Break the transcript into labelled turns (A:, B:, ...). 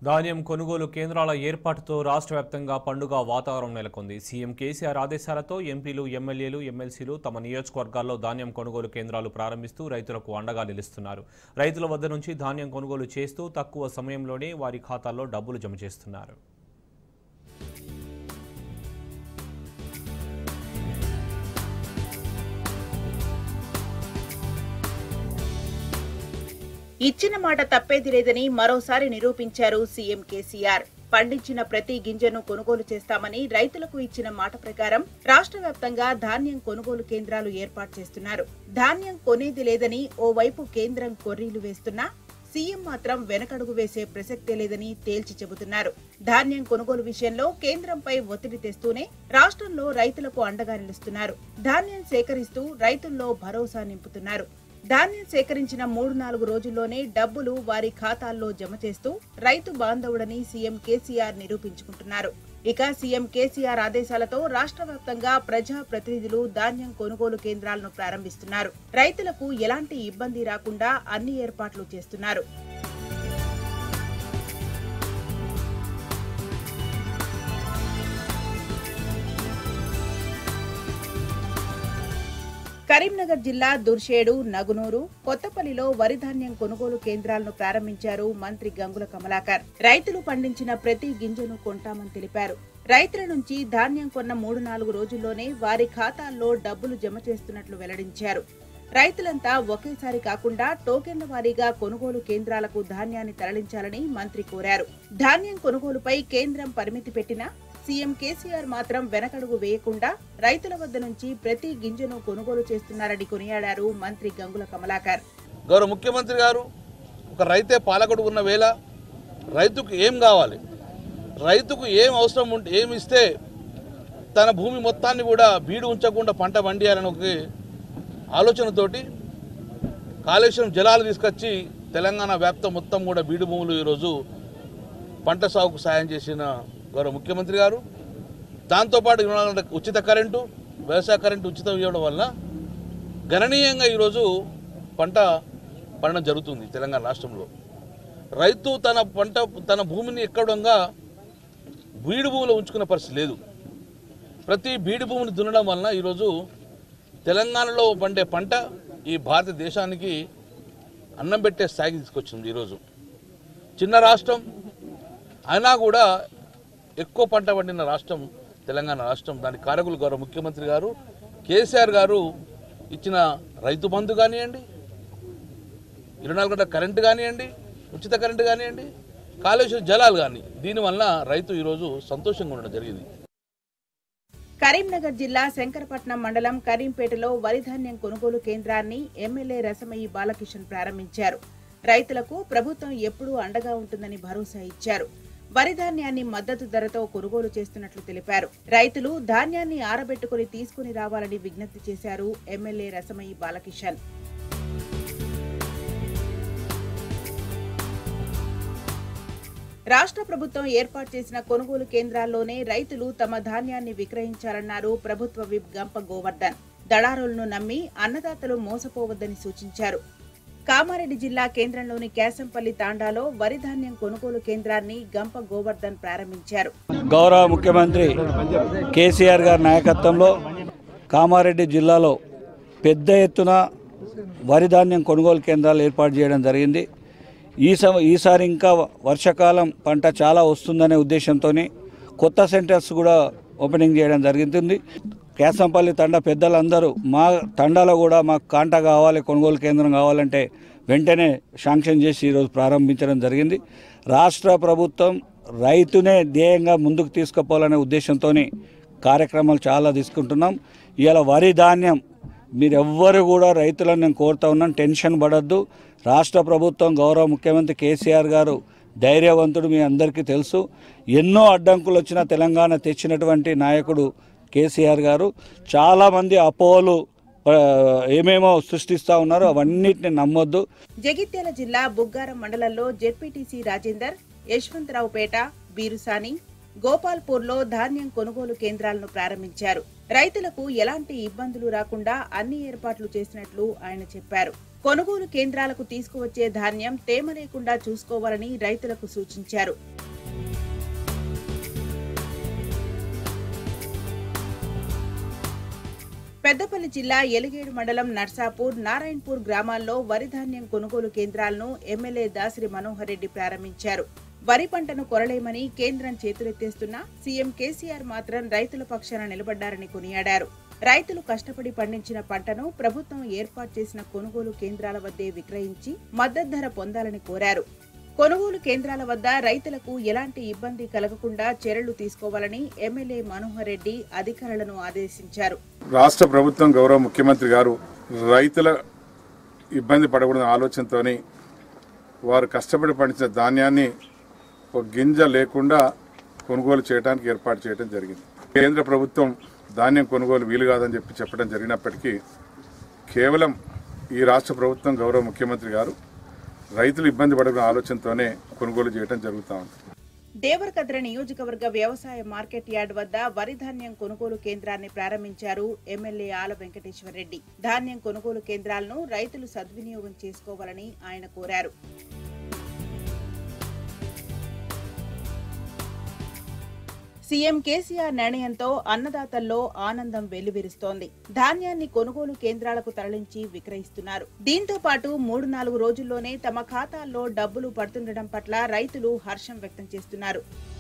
A: ధాన్యం కొనుగోలు కేంద్రాల ఏర్పాటుతో రాష్ట్ర వ్యాప్తంగా పండుగ వాతావరణం నెలకొంది సీఎం కేసీఆర్ ఆదేశాలతో ఎంపీలు ఎమ్మెల్యేలు ఎమ్మెల్సీలు తమ నియోజకవర్గాల్లో ధాన్యం కొనుగోలు కేంద్రాలు ప్రారంభిస్తూ రైతులకు అండగా నిలుస్తున్నారు రైతుల వద్ద నుంచి ధాన్యం కొనుగోలు చేస్తూ తక్కువ సమయంలోనే వారి ఖాతాల్లో డబ్బులు జమ చేస్తున్నారు
B: ఇచ్చిన మాట తప్పేది లేదని మరోసారి నిరూపించారు సీఎం కేసీఆర్ పండించిన ప్రతి గింజను కొనుగోలు చేస్తామని రైతులకు ఇచ్చిన మాట ప్రకారం రాష్ట్ర వ్యాప్తంగా ధాన్యం కొనుగోలు కేంద్రాలు ఏర్పాటు చేస్తున్నారు ధాన్యం కొనేది లేదని ఓవైపు కేంద్రం కొర్రీలు వేస్తున్నా సీఎం మాత్రం వెనకడుగు వేసే ప్రసక్తే లేదని తేల్చి చెబుతున్నారు ధాన్యం కొనుగోలు విషయంలో కేంద్రంపై ఒత్తిడి తెస్తూనే రాష్ట్రంలో రైతులకు అండగా నిలుస్తున్నారు ధాన్యం సేకరిస్తూ రైతుల్లో భరోసా నింపుతున్నారు ధాన్యం సేకరించిన మూడు నాలుగు రోజుల్లోనే డబ్బులు వారి ఖాతాల్లో జమ చేస్తూ రైతు బాంధవుడని సీఎం కేసీఆర్ నిరూపించుకుంటున్నారు ఇక సీఎం కేసీఆర్ ఆదేశాలతో రాష్ట్ర వ్యాప్తంగా ప్రజా ప్రతినిధులు ధాన్యం కొనుగోలు కేంద్రాలను ప్రారంభిస్తున్నారు రైతులకు ఎలాంటి ఇబ్బంది రాకుండా అన్ని ఏర్పాట్లు చేస్తున్నారు కరీంనగర్ జిల్లా దుర్షేడు నగునూరు కొత్తపల్లిలో వరి ధాన్యం కొనుగోలు కేంద్రాలను ప్రారంభించారు మంత్రి గంగుల కమలాకర్ రైతులు పండించిన ప్రతి గింజను కొంటామని తెలిపారు రైతుల నుంచి ధాన్యం కొన్న మూడు నాలుగు రోజుల్లోనే వారి ఖాతాల్లో డబ్బులు జమ చేస్తున్నట్లు వెల్లడించారు రైతులంతా ఒకేసారి కాకుండా టోకెన్ల వారీగా కొనుగోలు కేంద్రాలకు ధాన్యాన్ని తరలించాలని మంత్రి కోరారు ధాన్యం కొనుగోలుపై కేంద్రం పరిమితి పెట్టినా సీఎం కేసీఆర్ మాత్రం వెనకడుగు వేయకుండా రైతుల వద్ద నుంచి ప్రతి గింజను కొనుగోలు చేస్తున్నారని కొనియాడారు మంత్రి గంగుల కమలాకర్
C: గౌరవ ముఖ్యమంత్రి గారు ఒక రైతే పాలకుడు ఉన్న వేళ రైతుకు ఏం కావాలి రైతుకు ఏం అవసరం ఉంటే ఏమి ఇస్తే తన భూమి మొత్తాన్ని కూడా బీడు ఉంచకుండా పంట పండియాలని ఒక ఆలోచనతోటి కాళేశ్వరం జలాలు తీసుకొచ్చి తెలంగాణ వ్యాప్తం మొత్తం కూడా బీడు భూములు ఈరోజు పంట సాగుకు సాయం చేసిన గౌరవ ముఖ్యమంత్రి గారు దాంతోపాటు ఇరవై నాలుగు గంటల ఉచిత కరెంటు వ్యవసాయ కరెంటు ఉచితం ఇవ్వడం వల్ల గణనీయంగా ఈరోజు పంట పండడం జరుగుతుంది తెలంగాణ రాష్ట్రంలో రైతు తన పంట తన భూమిని ఎక్కడంగా బీడు భూమిలో ఉంచుకునే పరిస్థితి లేదు ప్రతి బీడు భూమిని దున్నడం వలన ఈరోజు తెలంగాణలో పండే పంట ఈ భారతదేశానికి అన్నం పెట్టే స్థాయికి తీసుకొచ్చింది ఈరోజు చిన్న రాష్ట్రం అయినా కూడా ఎక్కువ పంట పండిన రాష్ట్రం తెలంగాణ రాష్ట్రం దానికి కారకులు గౌరవ ముఖ్యమంత్రి గారు కేసీఆర్ గారు ఇచ్చిన రైతు బంధు కానివ్వండి ఇరవై నాలుగు గంటల కరెంటు కానివ్వండి ఉచిత కరెంటు కానివ్వండి కాళేశ్వర జలాలు కానీ దీనివల్ల రైతు ఈరోజు సంతోషంగా ఉండడం జరిగింది
B: కరీంనగర్ జిల్లా శంకరపట్నం మండలం కరీంపేటలో వరి ధాన్యం కొనుగోలు కేంద్రాన్ని ఎమ్మెల్యే రసమయ్యి బాలకిషన్ ప్రారంభించారు రైతులకు ప్రభుత్వం ఎప్పుడూ అండగా ఉంటుందని భరోసా ఇచ్చారు వరి ధాన్యాన్ని మద్దతు ధరతో కొనుగోలు చేస్తున్నట్లు తెలిపారు రైతులు ధాన్యాన్ని ఆరబెట్టుకుని తీసుకుని రావాలని విజ్ఞప్తి చేశారు ఎమ్మెల్యే రసమయ్యి బాలకిషన్ రాష్ట్ర ప్రభుత్వం ఏర్పాటు చేసిన కొనుగోలు కేంద్రాల్లోనే రైతులు తమ ధాన్యాన్ని విక్రయించాలన్నారు ప్రభుత్వ విప్ గంప గోవర్ధన్ దళారులను నమ్మి అన్నదాతలు మోసపోవద్దని సూచించారు కామారెడ్డి జిల్లా కేంద్రంలోని కేశంపల్లి తాండాలో వరి ధాన్యం కొనుగోలు కేంద్రాన్ని గంప గోవర్ధన్ ప్రారంభించారు
D: గౌరవ ముఖ్యమంత్రి కేసీఆర్ గారి నాయకత్వంలో కామారెడ్డి జిల్లాలో పెద్ద ఎత్తున వరి ధాన్యం కొనుగోలు కేంద్రాలు ఏర్పాటు చేయడం జరిగింది ఈ సం ఈసారి ఇంకా వర్షాకాలం పంట చాలా వస్తుందనే ఉద్దేశంతో కొత్త సెంటర్స్ కూడా ఓపెనింగ్ చేయడం జరుగుతుంది కేశంపల్లి తండ పెద్దలందరూ మా తండాలో కూడా మాకు కాంటా కావాలి కొనుగోలు కేంద్రం కావాలంటే వెంటనే శాంక్షన్ చేసి ఈరోజు ప్రారంభించడం జరిగింది రాష్ట్ర ప్రభుత్వం రైతునే ధ్యేయంగా ముందుకు తీసుకుపోవాలనే ఉద్దేశంతో కార్యక్రమాలు చాలా తీసుకుంటున్నాం ఇవాళ వరి ధాన్యం మీరెవ్వరు కూడా రైతులను నేను కోరుతా ఉన్నాను టెన్షన్ పడద్దు రాష్ట్ర ప్రభుత్వం గౌరవ ముఖ్యమంత్రి కేసీఆర్ గారు ధైర్యవంతుడు మీ అందరికీ తెలుసు ఎన్నో అడ్డంకులు వచ్చిన తెలంగాణ తెచ్చినటువంటి నాయకుడు కేసీఆర్ గారు చాలామంది అపోలు ఆ, ఏమేమో సృష్టిస్తూ ఉన్నారో అవన్నిటిని నమ్మొద్దు
B: జగిత్యాల జిల్లా బుగ్గారం మండలంలో జెడ్పీటీసీ రాజేందర్ యశ్వంతరావుపేట బీరుసాని గోపాల్పూర్లో ధాన్యం కొనుగోలు కేంద్రాలను ప్రారంభించారు రైతులకు ఎలాంటి ఇబ్బందులు రాకుండా అన్ని ఏర్పాట్లు చేసినట్లు ఆయన చెప్పారు కొనుగోలు కేంద్రాలకు తీసుకువచ్చే ధాన్యం తేమ లేకుండా చూసుకోవాలని రైతులకు సూచించారు పెద్దపల్లి జిల్లా ఎలిగేడు మండలం నర్సాపూర్ నారాయణపూర్ గ్రామాల్లో వరి ధాన్యం కొనుగోలు కేంద్రాలను ఎమ్మెల్యే దాసరి మనోహర్ రెడ్డి ప్రారంభించారు వరి పంటను కొరలేమని కేంద్రం చేతులెత్తేస్తున్నా సీఎం కేసీఆర్ మాత్రం రైతుల పక్షాన నిలబడ్డారని కొనియాడారు రైతులు కష్టపడి పండించిన పంటను ప్రభుత్వం ఏర్పాటు చేసిన కొనుగోలు కేంద్రాల వద్దే విక్రయించి మద్దతు ధర పొందాలని కోరారు కొనుగోలు కేంద్రాల వద్ద రైతులకు ఎలాంటి ఇబ్బంది కలగకుండా చర్యలు తీసుకోవాలని ఎమ్మెల్యే మనోహర్ రెడ్డి అధికారులను ఆదేశించారు
E: రాష్ట్ర ప్రభుత్వం గౌరవ ముఖ్యమంత్రి గారు రైతుల ఇబ్బంది పడకూడని ఆలోచనతోని వారు కష్టపడి పండించిన ధాన్యాన్ని ఒక గింజ లేకుండా కొనుగోలు చేయడానికి ఏర్పాటు చేయడం జరిగింది కేంద్ర ప్రభుత్వం ధాన్యం కొనుగోలు వీలు కాదని చెప్పి చెప్పడం జరిగినప్పటికీ కేవలం ఈ రాష్ట్ర ప్రభుత్వం గౌరవ ముఖ్యమంత్రి గారు రైతులు ఇబ్బంది పడకునే ఆలోచనతోనే కొనుగోలు చేయడం జరుగుతూ ఉంది
B: దేవరకద్ర నియోజకవర్గ వ్యవసాయ మార్కెట్ యార్డ్ వద్ద వరి ధాన్యం కొనుగోలు కేంద్రాన్ని ప్రారంభించారు ఎమ్మెల్యే ఆల వెంకటేశ్వర రెడ్డి ధాన్యం కొనుగోలు కేంద్రాలను రైతులు సద్వినియోగం చేసుకోవాలని ఆయన కోరారు సీఎం కేసీఆర్ నిర్ణయంతో అన్నదాతల్లో ఆనందం వెల్లువిరుస్తోంది ధాన్యాన్ని కొనుగోలు కేంద్రాలకు తరలించి విక్రయిస్తున్నారు దీంతో పాటు మూడు నాలుగు రోజుల్లోనే తమ ఖాతాల్లో డబ్బులు పడుతుండటం పట్ల రైతులు హర్షం వ్యక్తం చేస్తున్నారు